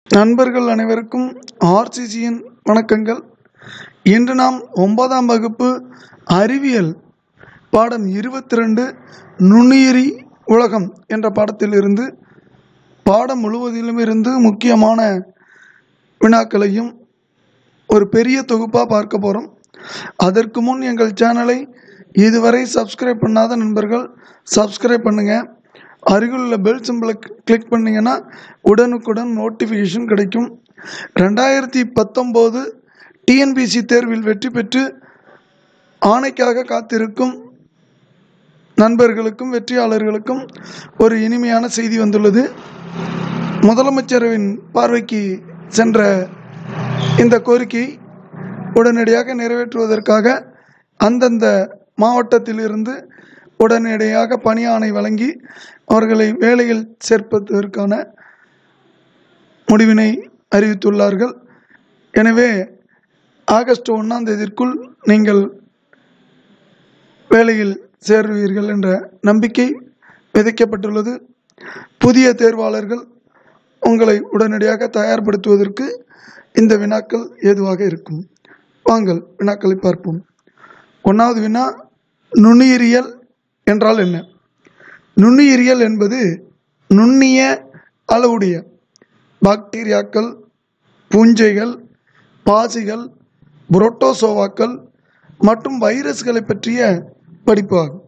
நண்பர்கள் அனைவருக்கும் ஆர்சிசியின் வணக்கங்கள் இன்று நாம் ஒன்பதாம் வகுப்பு அறிவியல் பாடம் இருபத்தி ரெண்டு நுண்ணுயிரி உலகம் என்ற பாடத்திலிருந்து பாடம் முழுவதிலும் இருந்து முக்கியமான வினாக்களையும் ஒரு பெரிய தொகுப்பாக பார்க்க போகிறோம் அதற்கு முன் எங்கள் சேனலை இதுவரை சப்ஸ்கிரைப் பண்ணாத நண்பர்கள் சப்ஸ்கிரைப் பண்ணுங்கள் அருகில் உள்ள பெல் சிம்பிளை கிளிக் பண்ணிங்கன்னா உடனுக்குடன் நோட்டிஃபிகேஷன் கிடைக்கும் ரெண்டாயிரத்தி பத்தொம்போது டிஎன்பிசி தேர்வில் வெற்றி பெற்று ஆணைக்காக காத்திருக்கும் நண்பர்களுக்கும் வெற்றியாளர்களுக்கும் ஒரு இனிமையான செய்தி வந்துள்ளது முதலமைச்சரின் பார்வைக்கு சென்ற இந்த கோரிக்கை உடனடியாக நிறைவேற்றுவதற்காக அந்தந்த மாவட்டத்திலிருந்து உடனடியாக பணி ஆணை வழங்கி அவர்களை வேலையில் சேர்ப்பதற்கான முடிவினை அறிவித்துள்ளார்கள் எனவே ஆகஸ்ட் ஒன்றாம் தேதிக்குள் நீங்கள் வேலையில் சேருவீர்கள் என்ற நம்பிக்கை விதைக்கப்பட்டுள்ளது புதிய தேர்வாளர்கள் உங்களை உடனடியாக தயார்படுத்துவதற்கு இந்த வினாக்கள் ஏதுவாக இருக்கும் வாங்கள் வினாக்களை பார்ப்போம் ஒன்றாவது வினா நுண்ணுயிரியல் என்றால் என்ன நுண்ணுயிரியல் என்பது நுண்ணிய அளவுடைய பாக்டீரியாக்கள் பூஞ்சைகள் பாசிகள் புரோட்டோசோவாக்கள் மற்றும் வைரஸ்களை பற்றிய படிப்பு ஆகும்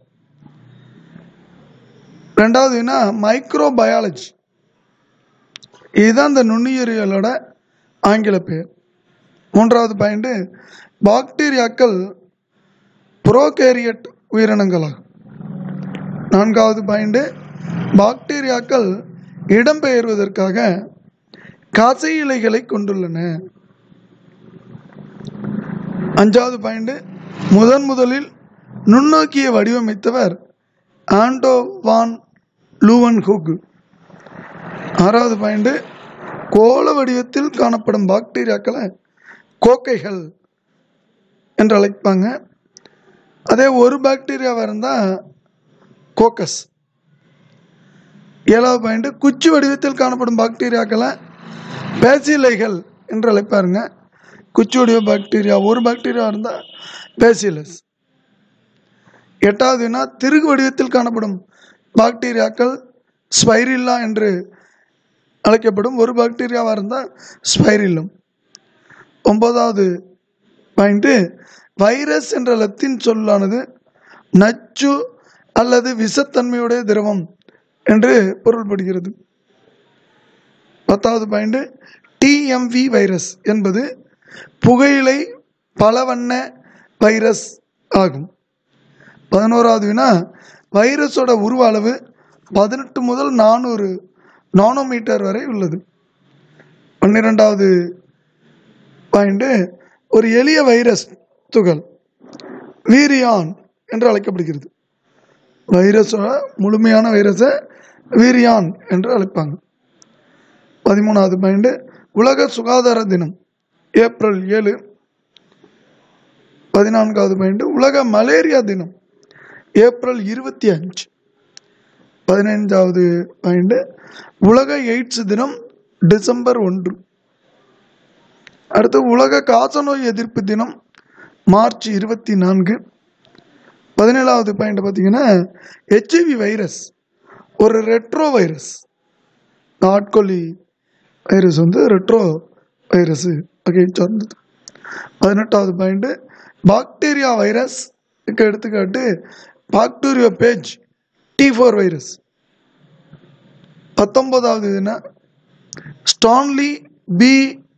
ரெண்டாவது வினா மைக்ரோபயாலஜி இதுதான் இந்த நுண்ணுயிரியலோட ஆங்கில பெயர் மூன்றாவது பாயிண்ட் பாக்டீரியாக்கள் புரோகேரியட் உயிரினங்களாகும் நான்காவது பாயிண்ட் பாக்டீரியாக்கள் இடம்பெயர்வதற்காக கசை இலைகளை கொண்டுள்ளன அஞ்சாவது பாயிண்ட் முதன் முதலில் நுண்ணோக்கியை வடிவமைத்தவர் ஆண்டோ வான் லூவன் ஹூக் ஆறாவது பாயிண்ட் கோள வடிவத்தில் காணப்படும் பாக்டீரியாக்களை கோக்கைகள் என்று அழைப்பாங்க அதே ஒரு பாக்டீரியாவாக இருந்தால் கோக்கஸ் ஏழாவது பாயிண்ட் குச்சி வடிவத்தில் காணப்படும் பாக்டீரியாக்களை பேசிலைகள் என்று அழைப்பாருங்க குச்சி வடிவ பாக்டீரியா ஒரு பாக்டீரியா இருந்தால் பேசிலஸ் எட்டாவது வினா திருகு வடிவத்தில் காணப்படும் பாக்டீரியாக்கள் ஸ்பைரில்லா என்று அழைக்கப்படும் ஒரு பாக்டீரியாவாக இருந்தால் ஸ்பைரில்லம் ஒன்பதாவது பாயிண்ட்டு வைரஸ் என்ற லத்தீன் சொல்லானது நச்சு அல்லது விஷத்தன்மையுடைய திரவம் என்று பொருள்படுகிறது பத்தாவது பாயிண்ட் டிஎம்வி வைரஸ் என்பது புகையிலை பலவண்ண வைரஸ் ஆகும் பதினோராவது வினா வைரஸோட உருவ அளவு பதினெட்டு முதல் நானூறு நானோமீட்டர் வரை உள்ளது பன்னிரெண்டாவது பாயிண்ட் ஒரு எளிய வைரஸ் துகள் வீரியான் என்று அழைக்கப்படுகிறது வைரஸோட முழுமையான வைரஸை வீரியான் என்று அழைப்பாங்க பதிமூணாவது பாயிண்ட் உலக சுகாதார தினம் ஏப்ரல் ஏழு பதினான்காவது பாயிண்ட் உலக மலேரியா தினம் ஏப்ரல் இருபத்தி அஞ்சு பதினைஞ்சாவது பாயிண்ட் உலக எய்ட்ஸ் தினம் டிசம்பர் ஒன்று அடுத்து உலக காசநோய் எதிர்ப்பு தினம் மார்ச் இருபத்தி நான்கு பதினேழாவது பாயிண்ட் பார்த்தீங்கன்னா ஹெச்ஐவி வைரஸ் ஒரு ரெட்ரோ வைரஸ் ஆட்கொல்லி வைரஸ் வந்து ரெட்ரோ வைரஸ் வகையை சார்ந்தது பதினெட்டாவது பாயிண்ட் பாக்டீரியா வைரஸ் எடுத்துக்காட்டு bacteriophage T four virus பத்தொன்பதாவது இதுனா ஸ்டான்லி பி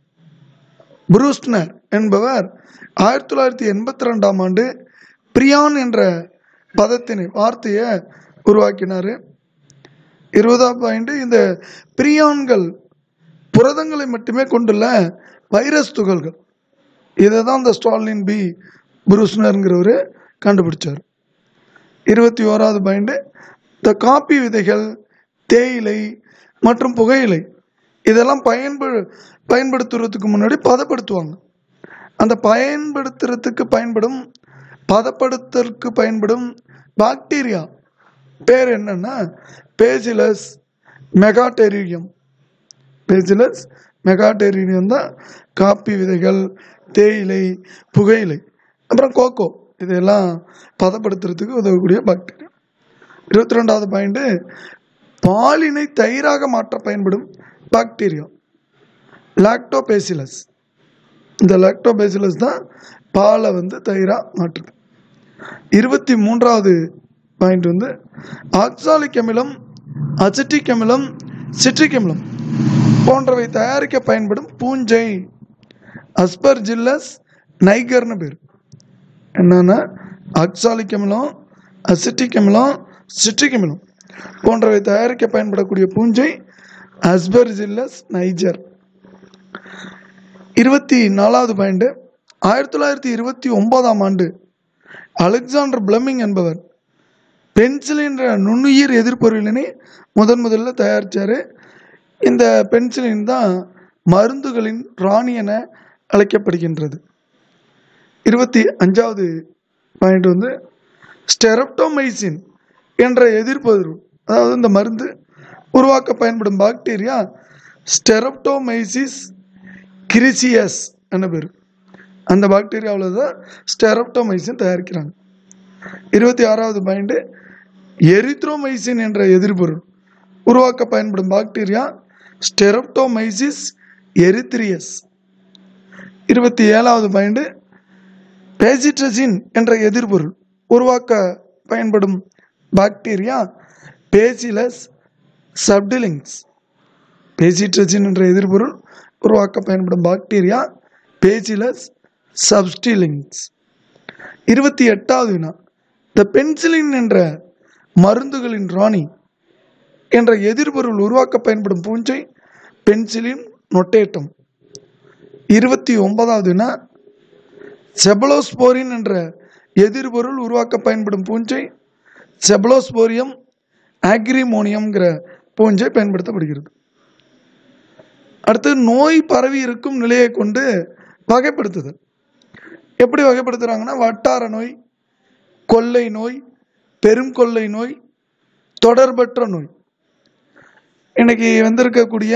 புரூஸ்னர் என்பவர் ஆயிரத்தி தொள்ளாயிரத்தி எண்பத்தி ரெண்டாம் ஆண்டு பிரியான் என்ற பதத்தினை வார்த்தையை உருவாக்கினார் இருபதாம் பாயிண்ட் இந்த பிரியான்கள் புரதங்களை மட்டுமே கொண்டுள்ள வைரஸ் துகள்கள் இதை தான் இந்த ஸ்டாலின் பி புரூஸ்னருங்கிறவர் கண்டுபிடிச்சார் இருபத்தி ஓராவது பாயிண்ட் இந்த காப்பி விதைகள் தேயிலை மற்றும் புகையிலை இதெல்லாம் பயன்படு பயன்படுத்துறதுக்கு முன்னாடி பதப்படுத்துவாங்க அந்த பயன்படுத்துறதுக்கு பயன்படும் பதப்படுத்தலுக்கு பயன்படும் பாக்டீரியா பேர் என்னன்னா பேசிலஸ் மெகாடெரியம் பேசிலஸ் மெகாடெரினியம் தான் காப்பி விதைகள் தேயிலை புகையிலை அப்புறம் கோகோ இதெல்லாம் பதப்படுத்துறதுக்கு உதவக்கூடிய பாக்டீரியா இருபத்தி ரெண்டாவது பாயிண்ட் பாலினை தயிராக மாற்ற பயன்படும் பாக்டீரியா லாக்டோபேசிலஸ் இந்த லாக்டோபேசிலஸ் தான் பாலை வந்து தயிராக மாற்றுது இருபத்தி மூன்றாவது பாயிண்ட் வந்து ஆக்சாலிக் அமிலம் அசிட்டிக் அமிலம் சிட்ரிக் அமிலம் போன்றவை தயாரிக்க பயன்படும் பூஞ்சை அஸ்பர்ஜில்லஸ் நைகர்னு பேர் என்னன்னா ஆக்சாலிக் அமிலம் அசிட்டிக் அமிலம் சிட்ரிக் அமிலம் போன்றவை தயாரிக்க பயன்படக்கூடிய பூஞ்சை அஸ்பர்ஜில்லஸ் நைஜர் இருபத்தி நாலாவது பாயிண்ட் ஆயிரத்தி தொள்ளாயிரத்தி இருபத்தி ஒன்பதாம் ஆண்டு அலெக்சாண்டர் பிளமிங் என்பவர் பென்சிலின் என்ற நுண்ணுயிர் எதிர்ப்பொருளினை முதன் முதல்ல தயாரித்தார் இந்த பென்சிலின் தான் மருந்துகளின் ராணி என அழைக்கப்படுகின்றது இருபத்தி அஞ்சாவது பாயிண்ட் வந்து ஸ்டெரப்டோமைசின் என்ற எதிர்ப்பொருள் அதாவது இந்த மருந்து உருவாக்க பயன்படும் பாக்டீரியா ஸ்டெரப்டோமைசிஸ் கிரிசியஸ் என்ன பேர் அந்த பாக்டீரியாவில் தான் ஸ்டெரப்டோமைசின் தயாரிக்கிறாங்க இருபத்தி ஆறாவது பாயிண்ட் எரித்ரோமைசின் என்ற எதிர்பொருள் உருவாக்க பயன்படும் பாக்டீரியா ஸ்டெரப்டோமைசிஸ் எரித்ரியஸ் இருபத்தி ஏழாவது பாயிண்ட் பேசிட்ரசின் என்ற எதிர்பொருள் உருவாக்க பயன்படும் பாக்டீரியா பேசிலஸ் சப்டிலிங்ஸ் பேசிட்ரசின் என்ற எதிர்பொருள் உருவாக்க பயன்படும் பாக்டீரியா பேசிலஸ் சப்ஸ்டிலிங்ஸ் இருபத்தி எட்டாவது வினா த பென்சிலின் என்ற மருந்துகளின் ராணி என்ற எதிர்பொருள் உருவாக்க பயன்படும் பூஞ்சை பென்சிலின் நொட்டேட்டம் இருபத்தி ஒன்பதாவது வினா செபலோஸ்போரின் என்ற எதிர்பொருள் உருவாக்க பயன்படும் பூஞ்சை செபலோஸ்போரியம் ஆக்ரிமோனியம்ங்கிற பூஞ்சை பயன்படுத்தப்படுகிறது அடுத்து நோய் பரவி இருக்கும் நிலையை கொண்டு வகைப்படுத்துதல் எப்படி வகைப்படுத்துறாங்கன்னா வட்டார நோய் கொள்ளை நோய் பெரும் கொள்ளை நோய் தொடர்பற்ற நோய் இன்னைக்கு வந்திருக்கக்கூடிய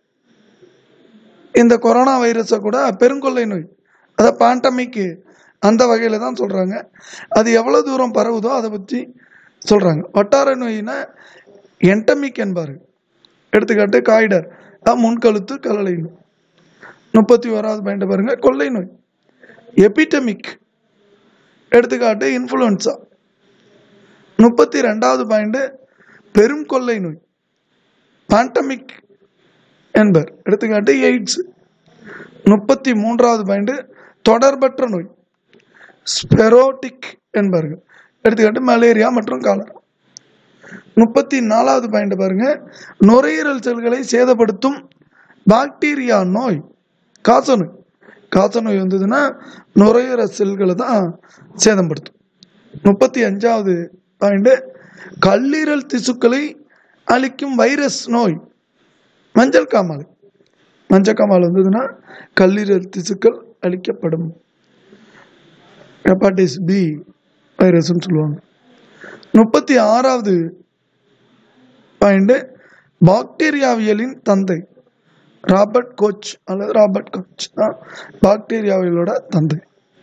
இந்த கொரோனா வைரஸை கூட பெருங்கொள்ளை நோய் அதாவது பாண்டமிக்கு அந்த வகையில் தான் சொல்கிறாங்க அது எவ்வளோ தூரம் பரவுதோ அதை பற்றி சொல்கிறாங்க வட்டார நோயினா என்டமிக் என்பார் எடுத்துக்காட்டு காய்டர் அதான் முன்கழுத்து கலலை நோய் முப்பத்தி ஓராவது பாயிண்ட் பாருங்க கொள்ளை நோய் எபிடமிக் எடுத்துக்காட்டு இன்ஃப்ளூயன்ஸா முப்பத்தி ரெண்டாவது பாயிண்ட் பெரும் கொள்ளை நோய் பாண்டமிக் என்பர் எடுத்துக்காட்டு எய்ட்ஸ் முப்பத்தி மூன்றாவது பாயிண்ட் தொடர்பற்ற நோய் ஸ்பெரோட்டிக் என்பார்கள் எடுத்துக்காட்டு மலேரியா மற்றும் காலரா முப்பத்தி நாலாவது பாயிண்ட் பாருங்க நுரையீரல் செல்களை சேதப்படுத்தும் பாக்டீரியா நோய் காசநோய் காசநோய் வந்ததுன்னா நுரையீரல் செல்களை தான் சேதப்படுத்தும் முப்பத்தி அஞ்சாவது பாயிண்ட் கல்லீரல் திசுக்களை அழிக்கும் வைரஸ் நோய் மஞ்சள் காமாலை மஞ்சள் காமாலை வந்ததுன்னா கல்லீரல் திசுக்கள் அழிக்கப்படும் ஹெப்பாட்டிஸ் பி வைரஸ்ன்னு சொல்லுவாங்க முப்பத்தி ஆறாவது பாயிண்ட் பாக்டீரியாவியலின் தந்தை ராபர்ட் கோச் அல்லது ராபர்ட் கோச் தான் பாக்டீரியாவியலோட தந்தை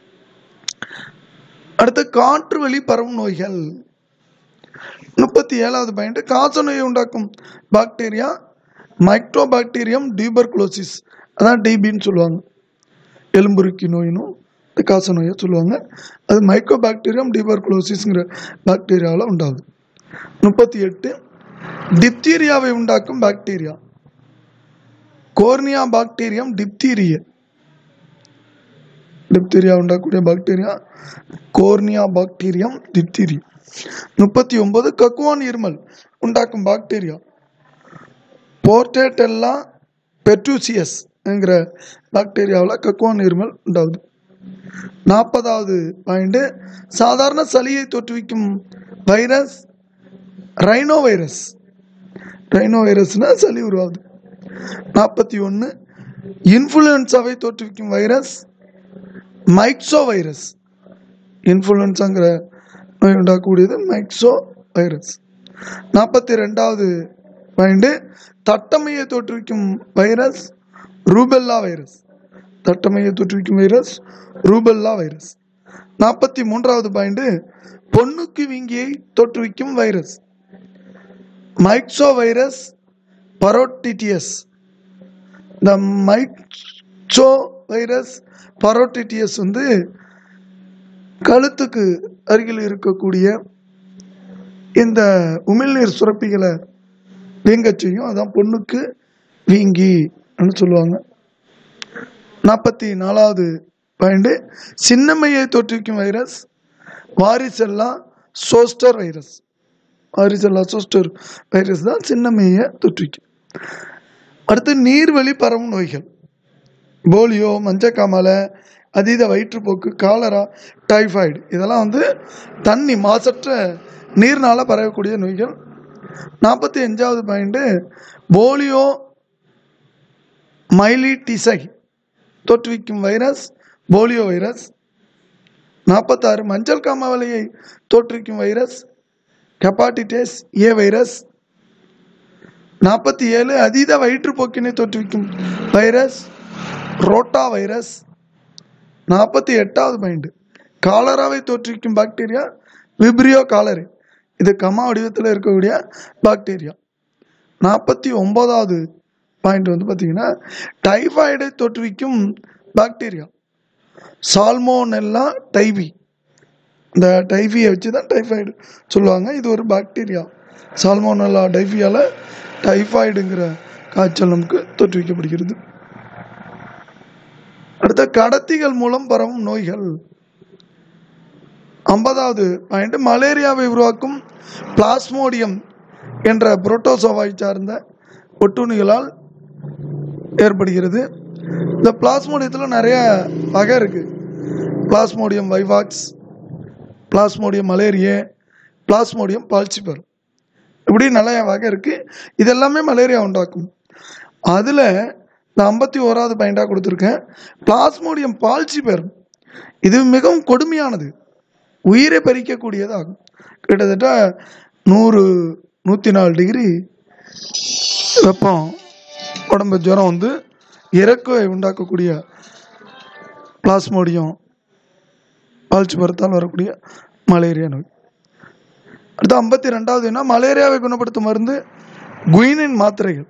அடுத்து காற்று வழி பரவும் நோய்கள் முப்பத்தி ஏழாவது பாயிண்ட் காச நோயை உண்டாக்கும் பாக்டீரியா மைக்ரோ பாக்டீரியம் டியூபர்குலோசிஸ் அதான் டிபின்னு சொல்லுவாங்க எலும்புருக்கி நோயினும் இந்த காச நோயை சொல்லுவாங்க அது மைக்ரோ பாக்டீரியம் டியூபர்குலோசிஸ்ங்கிற பாக்டீரியாவில் உண்டாகுது முப்பத்தி எட்டு டிப்தீரியாவை உண்டாக்கும் bacteria corynebacterium diphtheria diphtheria உண்டாக்கக்கூடிய பாக்டீரியா கோர்னியா பாக்டீரியம் டிப்தீரியம் முப்பத்தி ஒன்பது கக்குவான் இருமல் உண்டாக்கும் பாக்டீரியா போர்டேட்டெல்லா பெட்ரூசியஸ் என்கிற பாக்டீரியாவில் கக்குவான் இருமல் உண்டாகுது நாற்பதாவது பாயிண்ட் சாதாரண சளியை தொற்றுவிக்கும் வைரஸ் ரைனோ வைரஸ் ரைனோ வைரஸ்னா சளி உருவாகுது நாற்பத்தி ஒன்று இன்ஃப்ளூயன்ஸாவை தோற்றுவிக்கும் வைரஸ் மைக்சோ வைரஸ் இன்ஃப்ளூயன்ஸாங்கிற நோய் உண்டாக்கக்கூடியது மைக்சோ வைரஸ் நாற்பத்தி ரெண்டாவது பாயிண்ட் தட்டமையை தோற்றுவிக்கும் வைரஸ் ரூபெல்லா வைரஸ் தட்டமையை தொற்றுவிக்கும் வைரஸ் ரூபெல்லா வைரஸ் நாற்பத்தி மூன்றாவது பாயிண்ட் பொண்ணுக்கு வீங்கியை தொற்றுவிக்கும் வைரஸ் மைக்சோ வைரஸ் பரோட்டிட்டியஸ் இந்த மைக்சோ வைரஸ் பரோட்டிட்டியஸ் வந்து கழுத்துக்கு அருகில் இருக்கக்கூடிய இந்த உமிழ்நீர் சுரப்பிகளை வீங்கச் செய்யும் அதான் பொண்ணுக்கு வீங்கி சொல்லுவாங்க நாற்பத்தி நாலாவது பாயிண்ட் சின்னம்மையை தொற்றுவிக்கும் virus varicella zoster virus varicella zoster virus தான் சின்னம்மையை தொற்றுவிக்கும் அடுத்து நீர்வழி பரவும் நோய்கள் போலியோ மஞ்சக்காமலை அதீத வயிற்றுப்போக்கு காலரா டைஃபாய்டு இதெல்லாம் வந்து தண்ணி மாசற்ற நீர்னால பரவக்கூடிய நோய்கள் நாற்பத்தி அஞ்சாவது பாயிண்ட்டு போலியோ மைலிட்டிசை தோற்றுவிக்கும் வைரஸ் போலியோ வைரஸ் நாற்பத்தாறு மஞ்சள் காமாவலையை தோற்றுவிக்கும் வைரஸ் ஹெப்பாட்டிட்டிஸ் ஏ வைரஸ் நாற்பத்தி ஏழு அதீத வயிற்றுப்போக்கினை தோற்றுவிக்கும் வைரஸ் ரோட்டா வைரஸ் நாற்பத்தி எட்டாவது பாயிண்ட் காலராவை தோற்றுவிக்கும் பாக்டீரியா விப்ரியோ காலரி இது கமா வடிவத்தில் இருக்கக்கூடிய பாக்டீரியா நாற்பத்தி ஒன்பதாவது பாயிண்ட் வந்து பார்த்தீங்கன்னா டைஃபாய்டை தோற்றுவிக்கும் பாக்டீரியா சால்மோனெல்லா டைவி இந்த டைஃபியை வச்சு தான் டைஃபாய்டு சொல்லுவாங்க இது ஒரு பாக்டீரியா சால்மோனெல்லா டைஃபியால் டைஃபாய்டுங்கிற காய்ச்சல் நமக்கு தோற்றுவிக்கப்படுகிறது அடுத்த கடத்திகள் மூலம் பரவும் நோய்கள் ஐம்பதாவது பாயிண்ட் மலேரியாவை உருவாக்கும் பிளாஸ்மோடியம் என்ற புரோட்டோசோவாய் சார்ந்த ஒட்டுண்ணிகளால் ஏற்படுகிறது இந்த பிளாஸ்மோடியத்தில் நிறைய வகை இருக்கு plasmodium vivax plasmodium malariae plasmodium falciparum இப்படி நிறைய வகை இருக்கு இதெல்லாமே மலேரியா உண்டாக்கும் அதில் இந்த ஐம்பத்தி ஓராவது பாயிண்டாக கொடுத்துருக்கேன் பிளாஸ்மோடியம் பால்சிபர் இது மிகவும் கொடுமையானது உயிரை பறிக்கக்கூடியதாகும் கிட்டத்தட்ட நூறு நூற்றி நாலு டிகிரி வெப்பம் உடம்பு ஜுரம் வந்து இறக்கை உண்டாக்கக்கூடிய பிளாஸ்மோடியம் பால்சிபரத்தால் வரக்கூடிய மலேரியா நோய் அடுத்து ஐம்பத்தி ரெண்டாவது என்ன மலேரியாவை குணப்படுத்தும் மருந்து குயினின் மாத்திரைகள்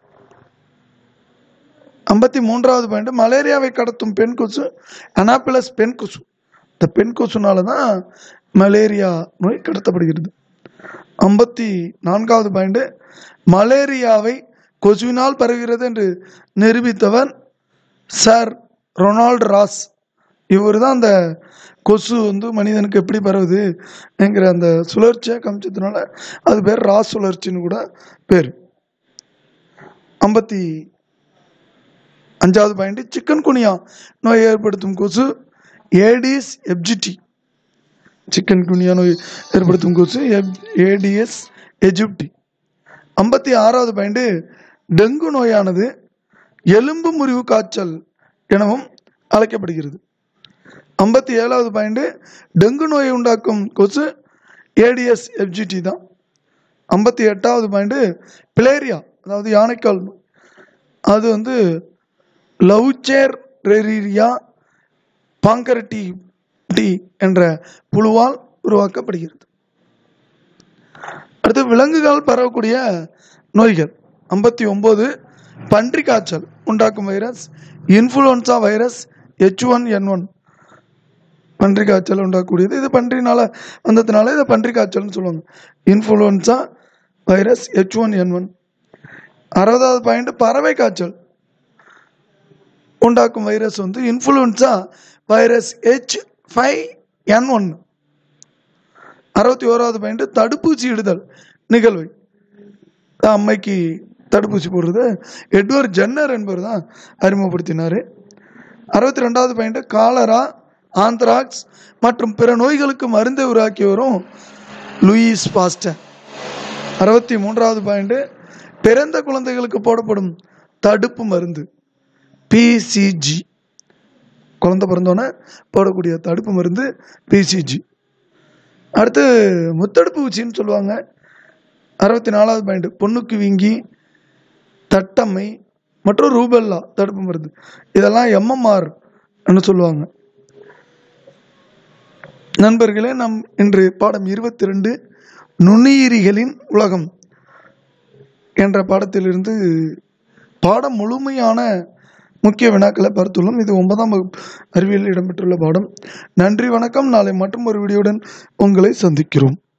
ஐம்பத்தி மூன்றாவது பாயிண்ட் மலேரியாவை கடத்தும் பெண் கொசு அனாபிளஸ் பெண் கொசு இந்த பெண் கொசுனால தான் மலேரியா நோய் கடத்தப்படுகிறது ஐம்பத்தி நான்காவது பாயிண்ட் மலேரியாவை கொசுவினால் பரவுகிறது என்று நிரூபித்தவர் சார் ரொனால்டு ராஸ் இவர் தான் அந்த கொசு வந்து மனிதனுக்கு எப்படி பரவுது என்கிற அந்த சுழற்சியை காமிச்சதுனால அது பேர் ராஸ் சுழற்சின்னு கூட பேர் ஐம்பத்தி அஞ்சாவது பாயிண்ட் சிக்கன் குனியா நோய் ஏற்படுத்தும் கொசு ஏடிஸ் எப்ஜிடி சிக்கன் குனியா நோய் ஏற்படுத்தும் கொசு ஏடிஎஸ் எஜிப்டி ஐம்பத்தி ஆறாவது பாயிண்ட் டெங்கு நோயானது எலும்பு முறிவு காய்ச்சல் எனவும் அழைக்கப்படுகிறது ஐம்பத்தி ஏழாவது பாயிண்ட் டெங்கு நோயை உண்டாக்கும் கொசு ஏடிஎஸ் எஃப்ஜிடி தான் ஐம்பத்தி எட்டாவது பாயிண்ட் பிளேரியா அதாவது யானைக்கால் நோய் அது வந்து லவ்சேர் ரெரியா பாங்கரட்டி டி என்ற புழுவால் உருவாக்கப்படுகிறது அடுத்து விலங்குகள் பரவக்கூடிய நோய்கள் ஐம்பத்தி ஒம்பது பன்றி காய்ச்சல் உண்டாக்கும் virus influenza virus H one N one பன்றி காய்ச்சல் உண்டாக்கக்கூடியது இது பன்றினால வந்ததுனால இதை பன்றி காய்ச்சல்னு சொல்லுவாங்க influenza virus H one N one அறுபதாவது பாயிண்ட் பறவை காய்ச்சல் உண்டாக்கும் வைரஸ் வந்து influenza virus H five N one அறுபத்தி ஓராவது பாயிண்ட் தடுப்பூசி இடுதல் நிகழ்வு அம்மைக்கு தடுப்பூசி போடுறது எட்வர்ட் ஜென்னர் என்பவர் தான் அறிமுகப்படுத்தினார் அறுபத்தி ரெண்டாவது பாயிண்ட் காலரா ஆந்த்ராக்ஸ் மற்றும் பிற நோய்களுக்கு மருந்தை உருவாக்கி வரும் லூயிஸ் பாஸ்டர் அறுபத்தி மூன்றாவது பாயிண்ட் பிறந்த குழந்தைகளுக்கு போடப்படும் தடுப்பு மருந்து பிசிஜி குழந்தை பிறந்தோன்னே போடக்கூடிய தடுப்பு மருந்து பிசிஜி அடுத்து முத்தடுப்பு ஊசின்னு சொல்லுவாங்க அறுபத்தி நாலாவது பாயிண்ட் பொண்ணுக்கு வீங்கி தட்டம்மை மற்றும் ரூபெல்லா தடுப்பு மருந்து இதெல்லாம் எம்எம்ஆர் சொல்லுவாங்க நண்பர்களே நம் இன்று பாடம் இருபத்தி ரெண்டு நுண்ணுயிரிகளின் உலகம் என்ற பாடத்திலிருந்து பாடம் முழுமையான முக்கிய வினாக்களை பார்த்துள்ளோம் இது ஒன்பதாம் வகுப்பு அறிவியலில் இடம்பெற்றுள்ள பாடம் நன்றி வணக்கம் நாளை மற்றும் ஒரு வீடியோவுடன் உங்களை சந்திக்கிறோம்